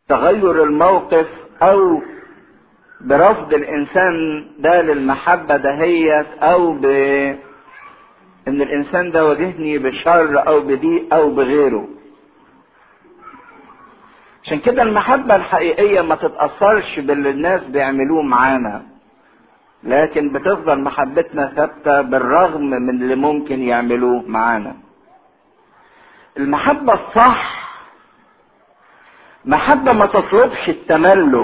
تغير الموقف او برفض الانسان ده للمحبة دهيت او ب ان الانسان ده واجهني بشر او بضيق او بغيره عشان كده المحبة الحقيقية ما تتأثرش باللي الناس بيعملوه معانا لكن بتفضل محبتنا ثابتة بالرغم من اللي ممكن يعملوه معانا المحبة الصح محبة ما تطلبش التملك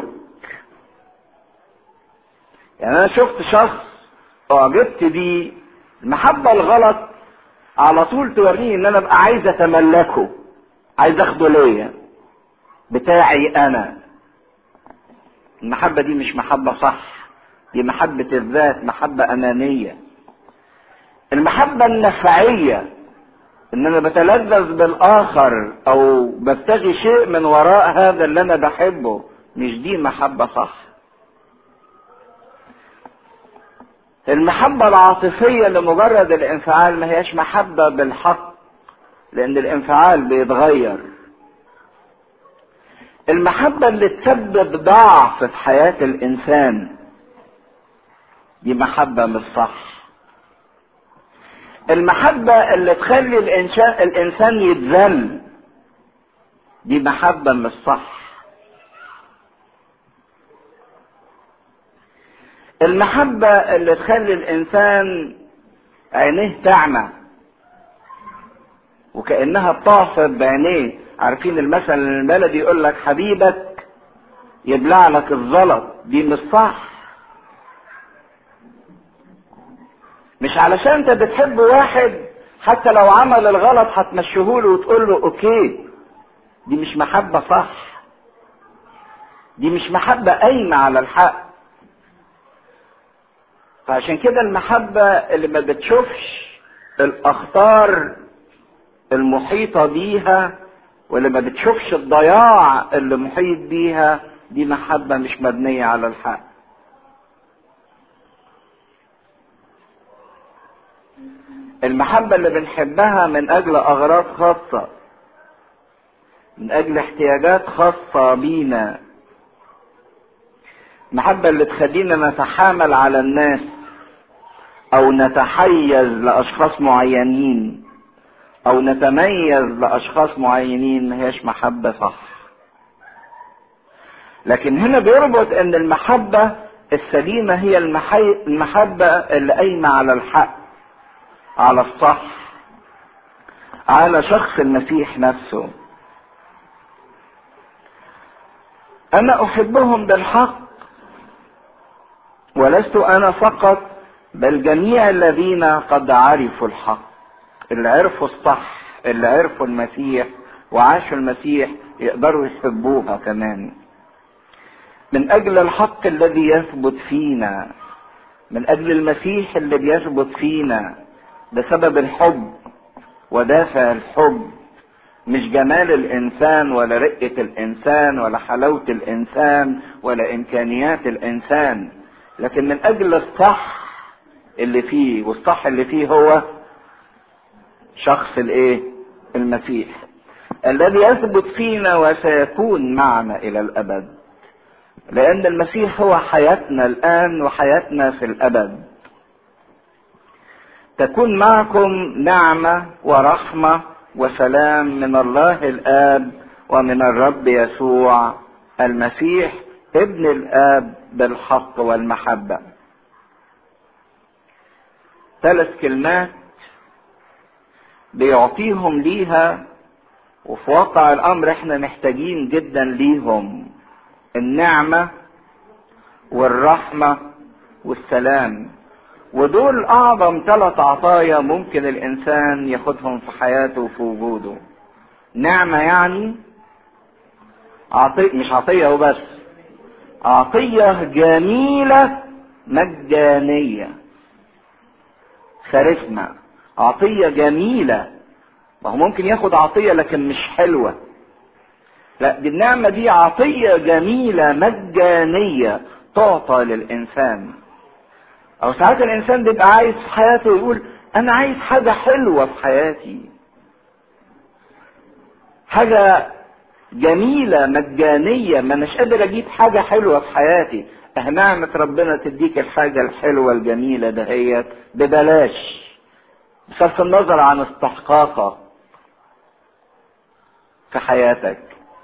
يعني انا شفت شخص اعجبت بيه المحبة الغلط على طول توريني ان انا ابقى عايز اتملكه عايز اخده ليا بتاعي انا المحبة دي مش محبة صح دي محبة الذات محبة انانية المحبة النفعية ان انا بتلذذ بالاخر او ببتغي شيء من وراء هذا اللي انا بحبه مش دي محبة صح المحبة العاطفية لمجرد الانفعال ما هياش محبة بالحق لان الانفعال بيتغير المحبة اللي تسبب ضعف في حياة الانسان دي محبة مش صح المحبة اللي تخلي الإنسان, الإنسان يتذل دي محبة مش صح المحبة اللي تخلي الإنسان عينيه تعمى وكأنها بتعصب بعينيه عارفين المثل البلدي يقول لك حبيبك يبلع لك الزلط دي مش صح مش علشان انت بتحب واحد حتى لو عمل الغلط هتمشيهوله وتقول له اوكي دي مش محبة صح دي مش محبة قايمة على الحق فعشان كده المحبة اللي ما بتشوفش الأخطار المحيطة بيها واللي ما بتشوفش الضياع اللي محيط بيها دي محبة مش مبنية على الحق المحبة اللي بنحبها من أجل أغراض خاصة من أجل احتياجات خاصة بينا المحبة اللي تخلينا نتحامل على الناس أو نتحيز لأشخاص معينين أو نتميز لأشخاص معينين ما هيش محبة صح لكن هنا بيربط ان المحبة السليمة هي المحي... المحبة اللي قايمة على الحق على الصح على شخص المسيح نفسه انا احبهم بالحق ولست انا فقط بل جميع الذين قد عرفوا الحق اللي عرفوا الصح اللي عرفوا المسيح وعاشوا المسيح يقدروا يحبوها كمان من اجل الحق الذي يثبت فينا من اجل المسيح اللي بيثبت فينا بسبب الحب ودافع الحب مش جمال الانسان ولا رقة الانسان ولا حلاوة الانسان ولا امكانيات الانسان لكن من اجل الصح اللي فيه والصح اللي فيه هو شخص الايه المسيح الذي يثبت فينا وسيكون معنا الى الابد لان المسيح هو حياتنا الان وحياتنا في الابد تكون معكم نعمه ورحمه وسلام من الله الاب ومن الرب يسوع المسيح ابن الاب بالحق والمحبه ثلاث كلمات بيعطيهم ليها وفي واقع الامر احنا محتاجين جدا ليهم النعمه والرحمه والسلام ودول اعظم ثلاث عطايا ممكن الانسان ياخدهم في حياته وفي وجوده نعمه يعني عطية مش عطيه وبس عطيه جميله مجانيه خارجنا عطية جميلة ما هو ممكن ياخد عطية لكن مش حلوة لا دي النعمة دي عطية جميلة مجانية تعطى للإنسان أو ساعات الإنسان بيبقى عايز في حياته يقول أنا عايز حاجة حلوة في حياتي حاجة جميلة مجانية ما أناش قادر أجيب حاجة حلوة في حياتي أه نعمة ربنا تديك الحاجة الحلوة الجميلة دهيت ببلاش بصرف النظر عن استحقاقها في حياتك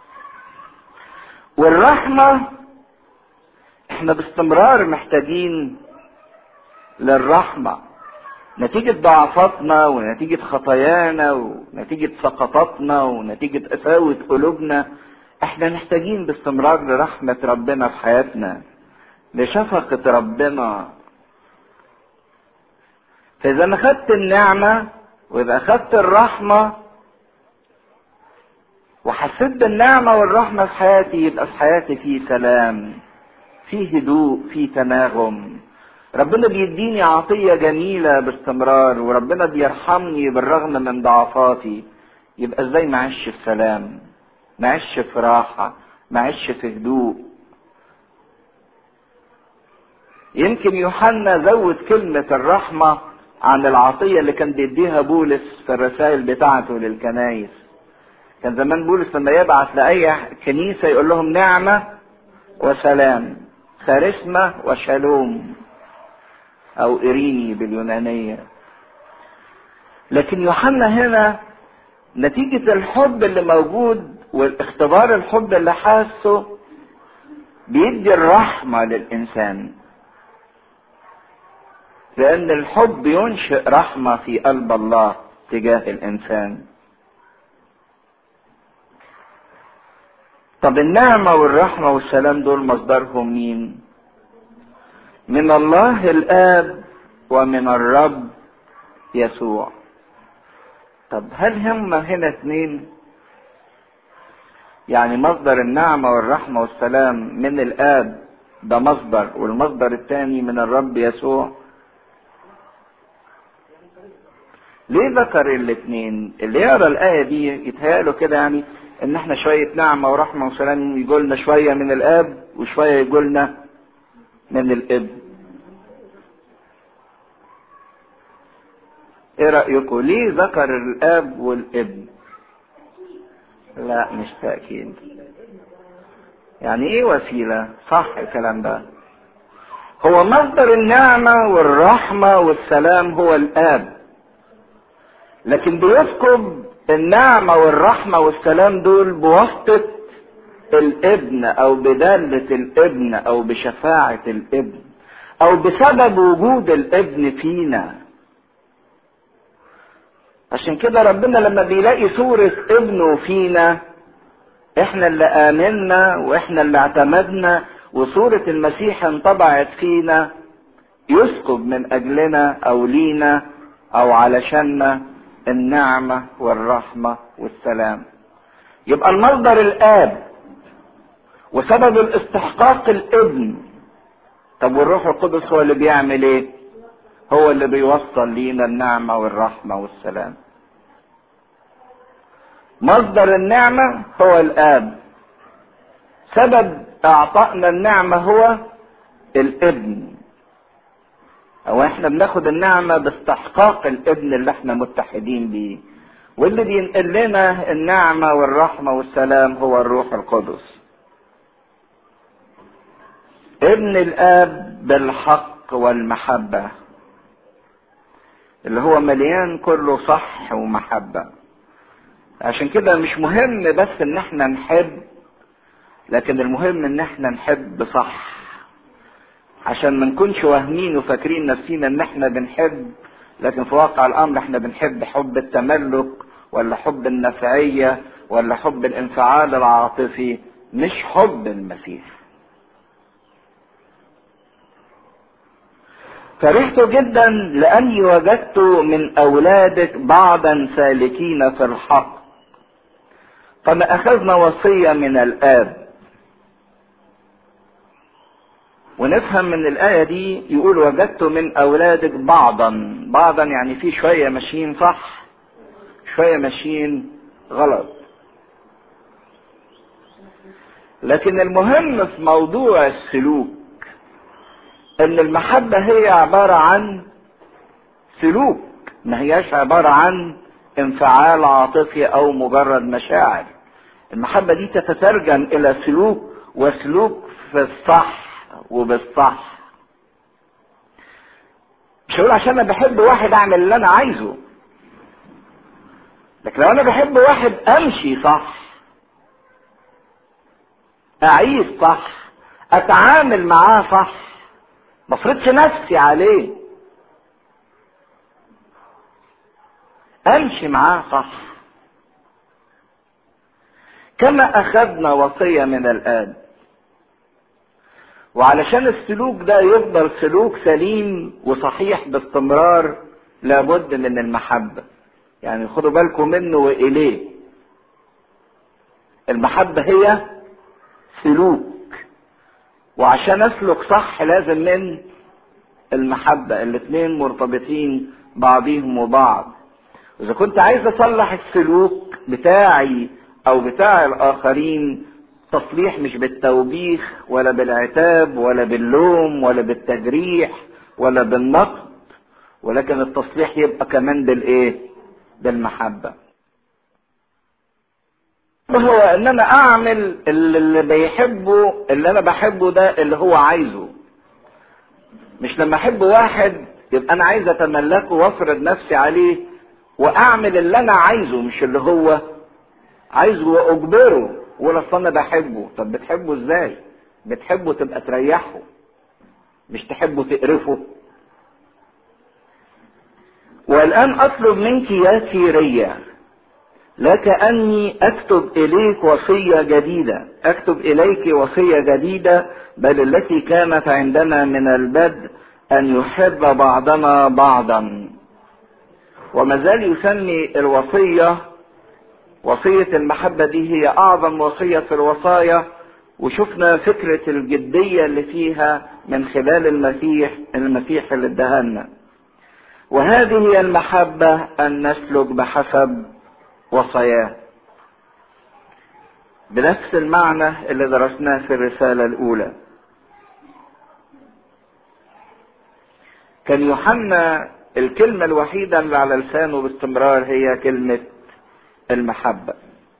والرحمة احنا باستمرار محتاجين للرحمة نتيجة ضعفاتنا ونتيجة خطايانا ونتيجة سقطاتنا ونتيجة قساوة قلوبنا احنا محتاجين باستمرار لرحمة ربنا في حياتنا لشفقة ربنا فإذا أنا خدت النعمة وإذا أخدت الرحمة وحسيت بالنعمة والرحمة في حياتي يبقى في حياتي في سلام في هدوء في تناغم ربنا بيديني عطية جميلة باستمرار وربنا بيرحمني بالرغم من ضعفاتي يبقى ازاي معيش في سلام معيش في راحة معيش في هدوء يمكن يوحنا زود كلمة الرحمة عن العطية اللي كان بيديها بولس في الرسائل بتاعته للكنايس كان زمان بولس لما يبعث لأي كنيسة يقول لهم نعمة وسلام خارسمة وشالوم أو إيريني باليونانية لكن يوحنا هنا نتيجة الحب اللي موجود والاختبار الحب اللي حاسه بيدي الرحمة للإنسان لأن الحب ينشئ رحمة في قلب الله تجاه الإنسان طب النعمة والرحمة والسلام دول مصدرهم مين؟ من الله الآب ومن الرب يسوع. طب هل هم هنا اثنين؟ يعني مصدر النعمة والرحمة والسلام من الآب ده مصدر والمصدر الثاني من الرب يسوع ليه ذكر الاثنين اللي يقرا الايه دي يتهيأله كده يعني ان احنا شويه نعمه ورحمه وسلام يقولنا شويه من الاب وشويه يقولنا من الابن ايه رايكم ليه ذكر الاب والابن لا مش تاكيد يعني ايه وسيله صح الكلام ده هو مصدر النعمه والرحمه والسلام هو الاب لكن بيسكب النعمة والرحمة والسلام دول بواسطة الابن او بدالة الابن او بشفاعة الابن او بسبب وجود الابن فينا عشان كده ربنا لما بيلاقي صورة ابنه فينا احنا اللي امنا واحنا اللي اعتمدنا وصورة المسيح انطبعت فينا يسكب من اجلنا او لينا او علشاننا النعمة والرحمة والسلام يبقى المصدر الآب وسبب الاستحقاق الابن طب والروح القدس هو اللي بيعمل ايه هو اللي بيوصل لينا النعمة والرحمة والسلام مصدر النعمة هو الآب سبب اعطائنا النعمة هو الابن او احنا بناخد النعمة باستحقاق الابن اللي احنا متحدين بيه واللي بينقل لنا النعمة والرحمة والسلام هو الروح القدس ابن الاب بالحق والمحبة اللي هو مليان كله صح ومحبة عشان كده مش مهم بس ان احنا نحب لكن المهم ان احنا نحب صح عشان ما نكونش واهمين وفاكرين نفسينا ان احنا بنحب لكن في واقع الامر احنا بنحب حب التملك ولا حب النفعية ولا حب الانفعال العاطفي مش حب المسيح فرحت جدا لاني وجدت من اولادك بعضا سالكين في الحق فما اخذنا وصية من الاب ونفهم من الآية دي يقول وجدت من أولادك بعضا بعضا يعني في شوية ماشيين صح شوية ماشيين غلط لكن المهم في موضوع السلوك ان المحبة هي عبارة عن سلوك ما هياش عبارة عن انفعال عاطفي او مجرد مشاعر المحبة دي تتترجم الى سلوك وسلوك في الصح وبالصح مش هقول عشان انا بحب واحد اعمل اللي انا عايزه لكن لو انا بحب واحد امشي صح اعيش صح اتعامل معاه صح ما افرضش نفسي عليه امشي معاه صح كما اخذنا وصية من الاب وعلشان السلوك ده يفضل سلوك سليم وصحيح باستمرار لابد من المحبة يعني خدوا بالكم منه واليه المحبة هي سلوك وعشان اسلك صح لازم من المحبة الاتنين مرتبطين بعضيهم وبعض اذا كنت عايز اصلح السلوك بتاعي او بتاع الاخرين تصليح مش بالتوبيخ ولا بالعتاب ولا باللوم ولا بالتجريح ولا بالنقد ولكن التصليح يبقى كمان بالايه بالمحبه هو ان انا اعمل اللي بيحبه اللي انا بحبه ده اللي هو عايزه مش لما احب واحد يبقى انا عايز اتملكه وافرض نفسي عليه واعمل اللي انا عايزه مش اللي هو عايزه واجبره ولا اصل انا بحبه طب بتحبه ازاي بتحبه تبقى تريحه مش تحبه تقرفه والان اطلب منك يا سيريه لا كأني أكتب إليك وصية جديدة أكتب إليك وصية جديدة بل التي كانت عندنا من البدء أن يحب بعضنا بعضا وما زال يسمي الوصية وصية المحبة دي هي أعظم وصية في الوصايا وشفنا فكرة الجدية اللي فيها من خلال المسيح المسيح اللي ادهلنا وهذه هي المحبة أن نسلك بحسب وصاياه بنفس المعنى اللي درسناه في الرسالة الأولى كان يوحنا الكلمة الوحيدة اللي على لسانه باستمرار هي كلمة المحبة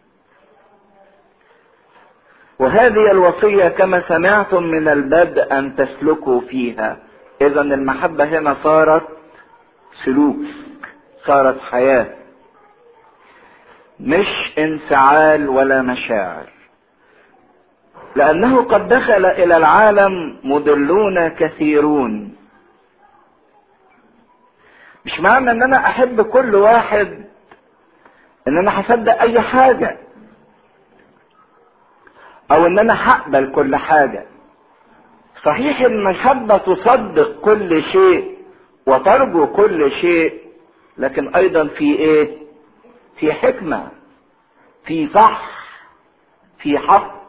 وهذه الوصية كما سمعتم من البدء أن تسلكوا فيها إذا المحبة هنا صارت سلوك صارت حياه مش انفعال ولا مشاعر لانه قد دخل الى العالم مضلون كثيرون مش معنى ان انا احب كل واحد ان انا هصدق اي حاجه او ان انا هقبل كل حاجه صحيح المحبه تصدق كل شيء وترجو كل شيء لكن ايضا في ايه في حكمة في صح في حق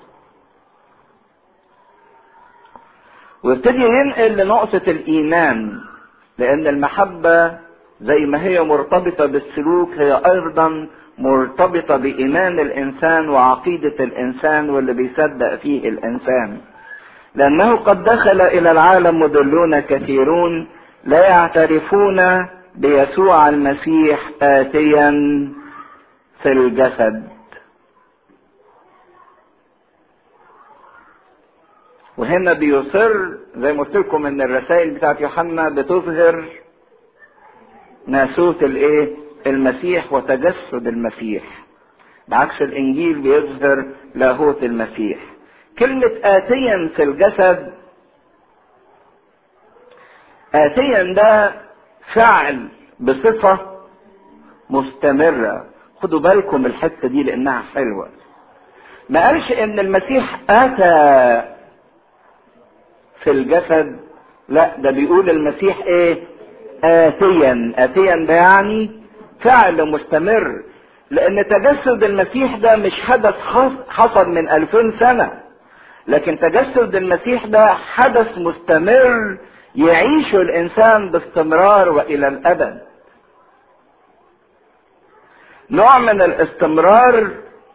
ويبتدي ينقل لنقطة الإيمان لأن المحبة زي ما هي مرتبطة بالسلوك هي أيضا مرتبطة بإيمان الإنسان وعقيدة الإنسان واللي بيصدق فيه الإنسان لأنه قد دخل إلى العالم مضلون كثيرون لا يعترفون بيسوع المسيح آتيا في الجسد وهنا بيصر زي ما قلت لكم ان الرسائل بتاعت يوحنا بتظهر ناسوت الايه المسيح وتجسد المسيح بعكس الانجيل بيظهر لاهوت المسيح كلمة آتيا في الجسد آتيا ده فعل بصفة مستمرة خدوا بالكم الحتة دي لأنها حلوة ما قالش إن المسيح أتى في الجسد لا ده بيقول المسيح إيه آتيا آتيا ده يعني فعل مستمر لأن تجسد المسيح ده مش حدث حصل من ألفين سنة لكن تجسد المسيح ده حدث مستمر يعيش الانسان باستمرار والى الابد نوع من الاستمرار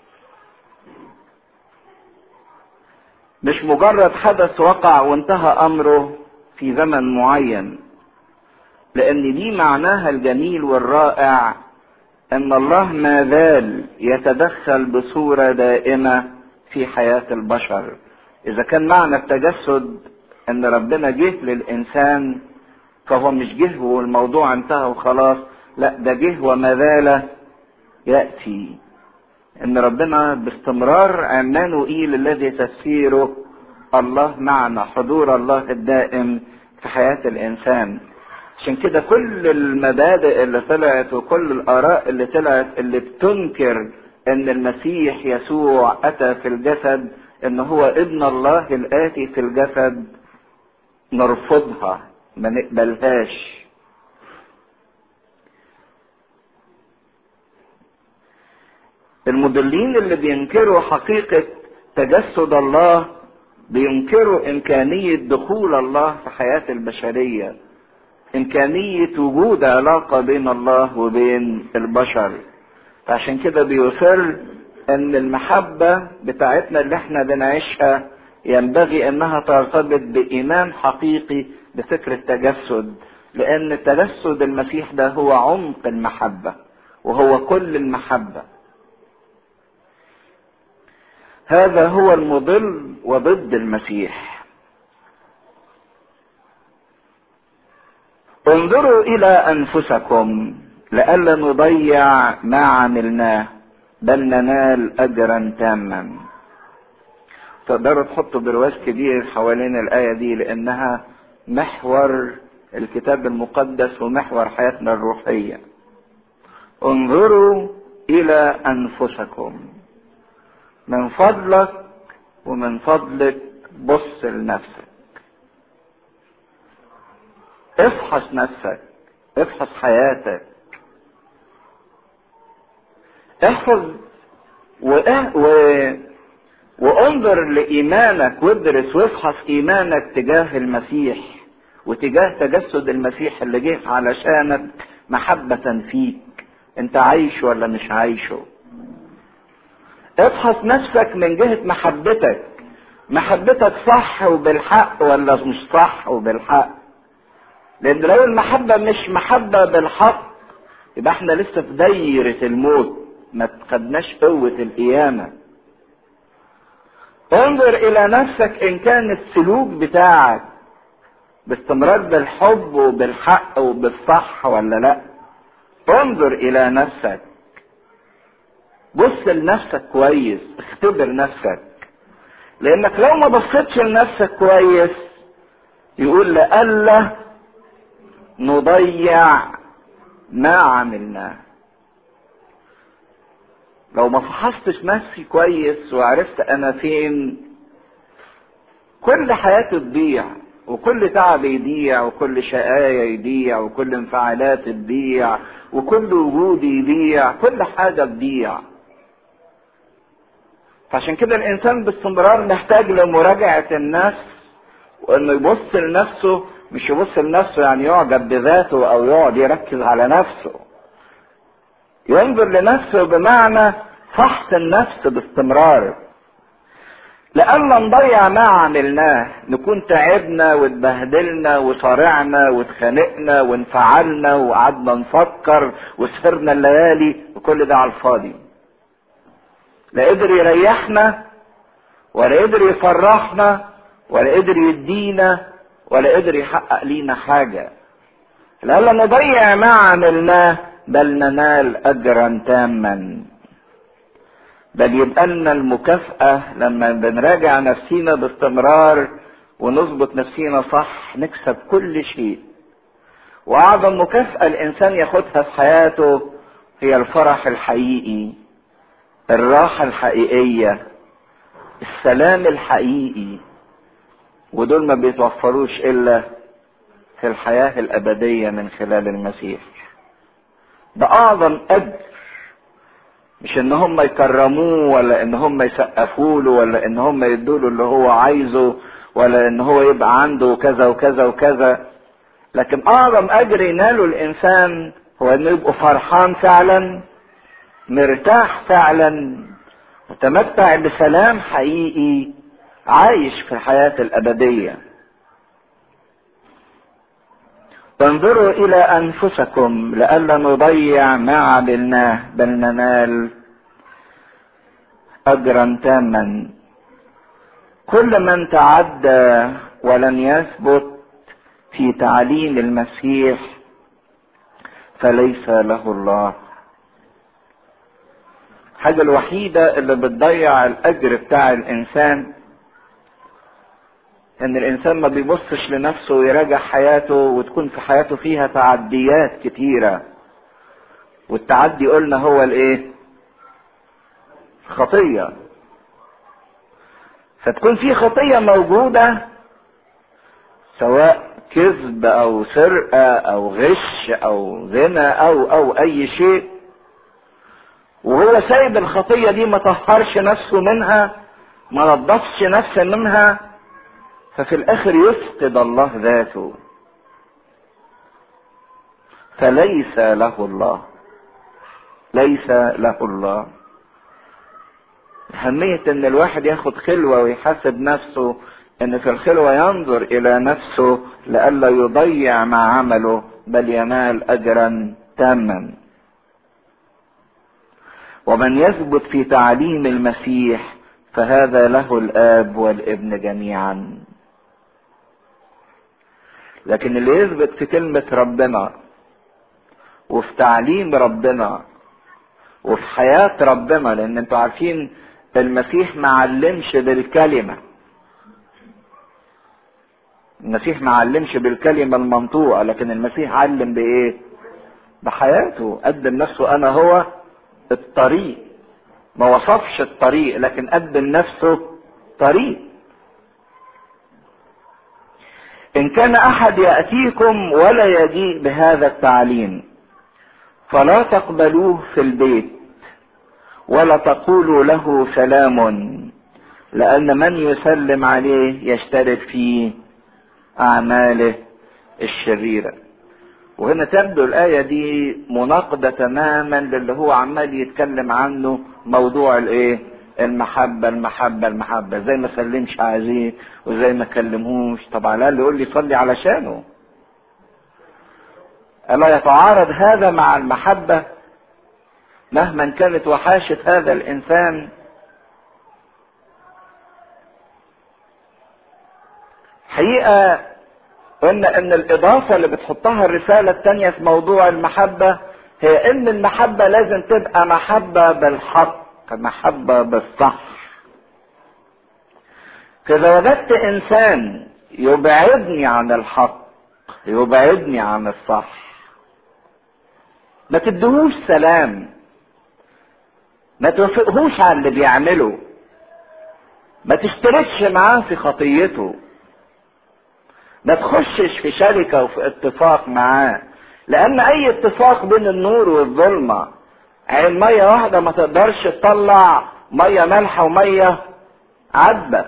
مش مجرد حدث وقع وانتهى امره في زمن معين لان دي معناها الجميل والرائع ان الله ما زال يتدخل بصورة دائمة في حياة البشر اذا كان معنى التجسد ان ربنا جه للانسان فهو مش جه والموضوع انتهى وخلاص لا ده جه وما زال يأتي ان ربنا باستمرار عمانوئيل الذي تفسيره الله معنا حضور الله الدائم في حياة الانسان عشان كده كل المبادئ اللي طلعت وكل الاراء اللي طلعت اللي بتنكر ان المسيح يسوع اتى في الجسد ان هو ابن الله الاتي في الجسد نرفضها ما نقبلهاش المضلين اللي بينكروا حقيقة تجسد الله بينكروا إمكانية دخول الله في حياة البشرية إمكانية وجود علاقة بين الله وبين البشر فعشان كده بيصر إن المحبة بتاعتنا اللي احنا بنعيشها ينبغي إنها ترتبط بإيمان حقيقي بفكر التجسد لأن تجسد المسيح ده هو عمق المحبة وهو كل المحبة هذا هو المضل وضد المسيح انظروا الى انفسكم لئلا نضيع ما عملناه بل ننال اجرا تاما تقدروا تحطوا برواز كبير حوالين الايه دي لانها محور الكتاب المقدس ومحور حياتنا الروحيه انظروا الى انفسكم من فضلك ومن فضلك بص لنفسك افحص نفسك افحص حياتك احفظ و... و... وانظر لإيمانك وادرس وافحص إيمانك تجاه المسيح وتجاه تجسد المسيح اللي جه علشانك محبة فيك انت عايش ولا مش عايشه افحص نفسك من جهة محبتك محبتك صح وبالحق ولا مش صح وبالحق لان لو المحبة مش محبة بالحق يبقى احنا لسه في دايرة الموت ما خدناش قوة القيامة انظر الى نفسك ان كان السلوك بتاعك باستمرار بالحب وبالحق وبالصح ولا لا انظر الى نفسك بص لنفسك كويس اختبر نفسك لانك لو ما بصيتش لنفسك كويس يقول لألا نضيع ما عملناه لو ما فحصتش نفسي كويس وعرفت انا فين كل حياتي تضيع وكل تعب يضيع وكل شقاية يضيع وكل انفعالات تضيع وكل وجود يضيع كل حاجة تضيع فعشان كده الانسان باستمرار محتاج لمراجعة النفس وانه يبص لنفسه مش يبص لنفسه يعني يعجب بذاته او يقعد يركز على نفسه ينظر لنفسه بمعنى فحص النفس باستمرار لألا نضيع ما عملناه نكون تعبنا واتبهدلنا وصارعنا واتخانقنا وانفعلنا وقعدنا نفكر وسهرنا الليالي وكل ده على الفاضي لا قدر يريحنا ولا قدر يفرحنا ولا قدر يدينا ولا قدر يحقق لينا حاجة لألا نضيع ما عملناه بل ننال أجرا تاما بل يبقى لنا المكافأة لما بنراجع نفسينا باستمرار ونظبط نفسينا صح نكسب كل شيء وأعظم مكافأة الإنسان ياخدها في حياته هي الفرح الحقيقي الراحة الحقيقية السلام الحقيقي ودول ما بيتوفروش إلا في الحياة الأبدية من خلال المسيح ده أعظم أجر مش ان هم يكرموه ولا ان هم يسقفوا له ولا ان هم يدوا له اللي هو عايزه ولا ان هو يبقى عنده كذا وكذا وكذا لكن اعظم اجر يناله الانسان هو انه يبقى فرحان فعلا مرتاح فعلا متمتع بسلام حقيقي عايش في الحياة الأبدية انظروا الى انفسكم لئلا نضيع ما عملناه بل ننال اجرا تاما كل من تعدى ولن يثبت في تعليم المسيح فليس له الله الحاجة الوحيدة اللي بتضيع الأجر بتاع الإنسان إن الإنسان ما بيبصش لنفسه ويراجع حياته وتكون في حياته فيها تعديات كتيرة والتعدي قلنا هو الإيه؟ خطية فتكون في خطية موجودة سواء كذب او سرقة او غش او زنا او او اي شيء وهو سايب الخطية دي ما طهرش نفسه منها ما نضفش نفسه منها ففي الاخر يفقد الله ذاته فليس له الله ليس له الله أهمية إن الواحد ياخد خلوة ويحاسب نفسه إن في الخلوة ينظر إلى نفسه لئلا يضيع ما عمله بل ينال أجرا تاما. ومن يثبت في تعليم المسيح فهذا له الآب والابن جميعا. لكن اللي يثبت في كلمة ربنا وفي تعليم ربنا وفي حياة ربنا لأن انتوا عارفين المسيح ما علمش بالكلمة المسيح ما علمش بالكلمة المنطوقة لكن المسيح علم بإيه بحياته قدم نفسه أنا هو الطريق ما وصفش الطريق لكن قدم نفسه طريق إن كان أحد يأتيكم ولا يجيء بهذا التعليم فلا تقبلوه في البيت ولا تقولوا له سلام لأن من يسلم عليه يشترك في أعماله الشريرة وهنا تبدو الآية دي مناقضة تماما للي هو عمال يتكلم عنه موضوع الإيه؟ المحبة المحبة المحبة زي ما سلمش عليه وزي ما كلمهوش طبعا لا اللي يقول لي صلي علشانه ألا يتعارض هذا مع المحبة مهما كانت وحاشة هذا الإنسان حقيقة قلنا ان الاضافة اللي بتحطها الرسالة التانية في موضوع المحبة هي ان المحبة لازم تبقى محبة بالحق محبة بالصح فاذا وجدت انسان يبعدني عن الحق يبعدني عن الصح ما تدهوش سلام ما توافقهوش على اللي بيعمله ما تشتركش معاه في خطيته ما تخشش في شركة وفي اتفاق معاه لأن أي اتفاق بين النور والظلمة عين مية واحدة ما تقدرش تطلع مية مالحة ومية عذبة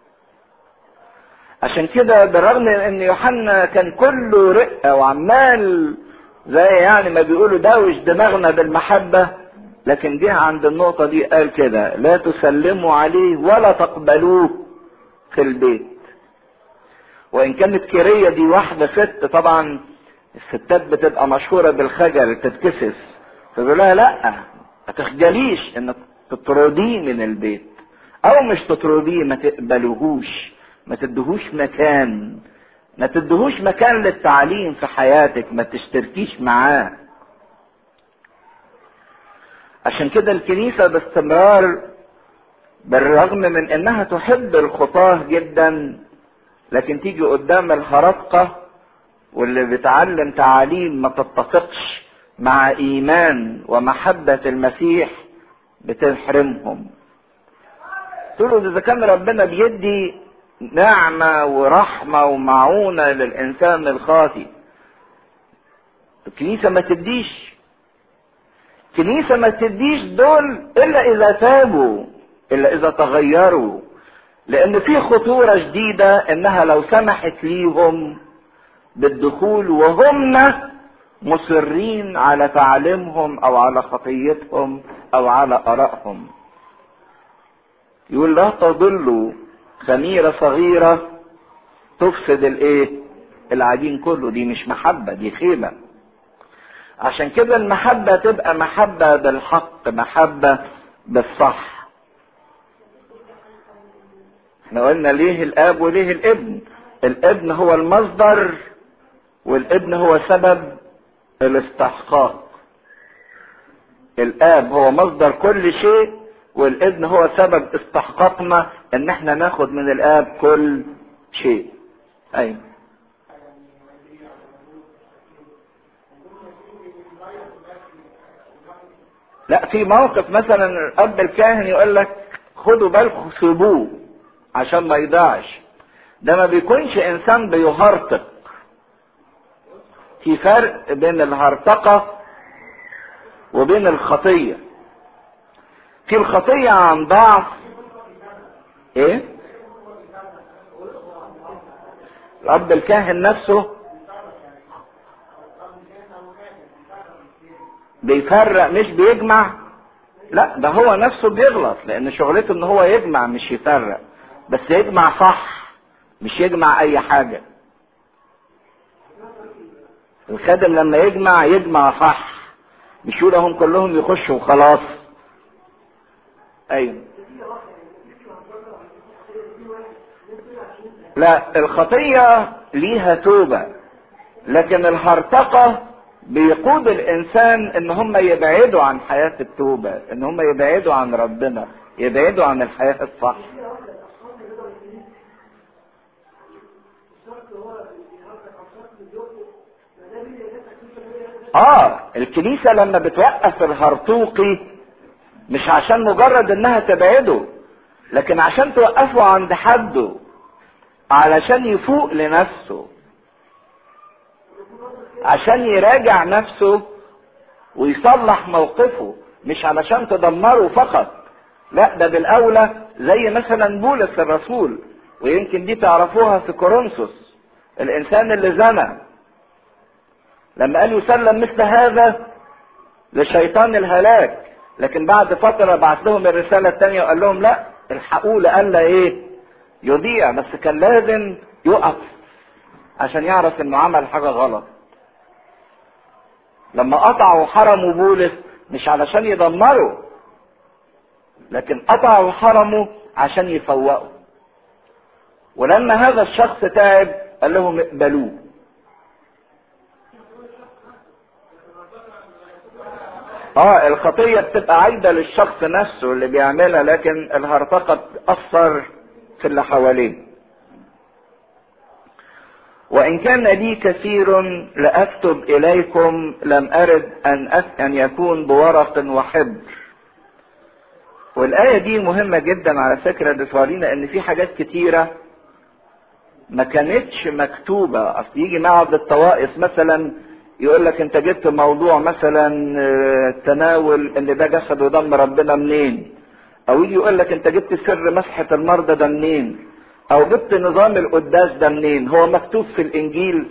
عشان كده بالرغم من ان يوحنا كان كله رقة وعمال زي يعني ما بيقولوا دوش دماغنا بالمحبة لكن جه عند النقطة دي قال كده لا تسلموا عليه ولا تقبلوه في البيت وان كانت كيرية دي واحدة ست طبعا الستات بتبقى مشهورة بالخجل تتكسف فبيقول لها لا ما تخجليش انك تطرديه من البيت او مش تطرديه ما تقبلوهوش ما تدهوش مكان ما تدهوش مكان للتعليم في حياتك ما تشتركيش معاه عشان كده الكنيسة باستمرار بالرغم من انها تحب الخطاة جدا لكن تيجي قدام الهرطقة واللي بتعلم تعاليم ما تتفقش مع ايمان ومحبة المسيح بتحرمهم تقولوا اذا كان ربنا بيدي نعمة ورحمة ومعونة للانسان الخاطي الكنيسة ما تديش الكنيسة ما تديش دول الا اذا تابوا الا اذا تغيروا لان في خطورة شديدة انها لو سمحت ليهم بالدخول وهم مصرين على تعليمهم او على خطيتهم او على ارائهم يقول لا تضلوا خميرة صغيرة تفسد الايه العجين كله دي مش محبة دي خيبة عشان كده المحبة تبقى محبة بالحق محبة بالصح احنا قلنا ليه الاب وليه الابن الابن هو المصدر والابن هو سبب الاستحقاق الاب هو مصدر كل شيء والابن هو سبب استحقاقنا ان احنا ناخد من الاب كل شيء ايوه لا في موقف مثلا الاب الكاهن يقول لك خدوا بالكم سيبوه عشان ما يضيعش ده ما بيكونش انسان بيهرطق في فرق بين الهرطقة وبين الخطية في الخطية عن ضعف ايه الاب الكاهن نفسه بيفرق مش بيجمع لا ده هو نفسه بيغلط لان شغلته ان هو يجمع مش يفرق بس يجمع صح مش يجمع اي حاجة الخادم لما يجمع يجمع صح مش يقول هم كلهم يخشوا وخلاص ايوه لا الخطية ليها توبة لكن الهرطقة بيقود الانسان ان هم يبعدوا عن حياة التوبة ان هم يبعدوا عن ربنا يبعدوا عن الحياة الصح اه الكنيسة لما بتوقف الهرطوقي مش عشان مجرد انها تبعده لكن عشان توقفه عند حده علشان يفوق لنفسه عشان يراجع نفسه ويصلح موقفه مش علشان تدمره فقط لا ده بالاولى زي مثلا بولس الرسول ويمكن دي تعرفوها في كورنثوس الانسان اللي زنى لما قال يسلم مثل هذا لشيطان الهلاك لكن بعد فتره بعت لهم الرساله الثانيه وقال لهم لا الحقوه لألا ايه يضيع بس كان لازم يقف عشان يعرف انه عمل حاجه غلط لما قطعوا وحرموا بولس مش علشان يدمروا لكن قطعوا وحرموا عشان يفوقوا ولما هذا الشخص تعب قال لهم اقبلوه اه الخطية بتبقى عايدة للشخص نفسه اللي بيعملها لكن الهرطقة بتأثر في اللي حواليه وإن كان لي كثير لأكتب إليكم لم أرد أن أف أن يكون بورق وحبر. والآية دي مهمة جدا على فكرة بتورينا إن في حاجات كتيرة ما كانتش مكتوبة، أصل يجي معهد الطوائف مثلا يقول لك أنت جبت موضوع مثلا تناول إن ده جسد ودم ربنا منين؟ أو يجي يقول لك أنت جبت سر مسحة المرضى ده منين؟ او جبت نظام القداس ده منين هو مكتوب في الانجيل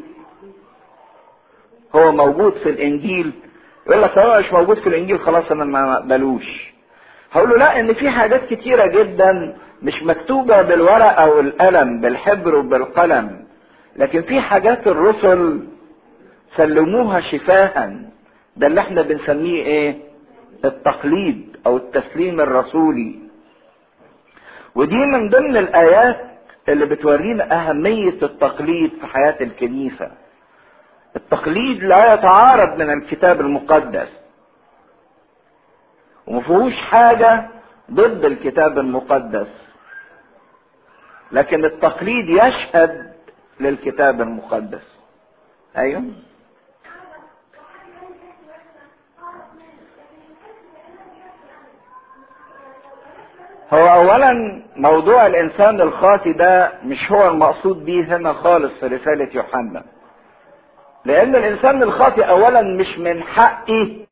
هو موجود في الانجيل يقول لك هو مش موجود في الانجيل خلاص انا ما اقبلوش هقول له لا ان في حاجات كتيره جدا مش مكتوبه بالورقه والقلم بالحبر وبالقلم لكن في حاجات الرسل سلموها شفاها ده اللي احنا بنسميه ايه التقليد او التسليم الرسولي ودي من ضمن الايات اللي بتورينا أهمية التقليد في حياة الكنيسة. التقليد لا يتعارض من الكتاب المقدس. وما فيهوش حاجة ضد الكتاب المقدس. لكن التقليد يشهد للكتاب المقدس. أيوه. هو اولا موضوع الانسان الخاطي ده مش هو المقصود بيه هنا خالص في رسالة يوحنا لان الانسان الخاطي اولا مش من حقي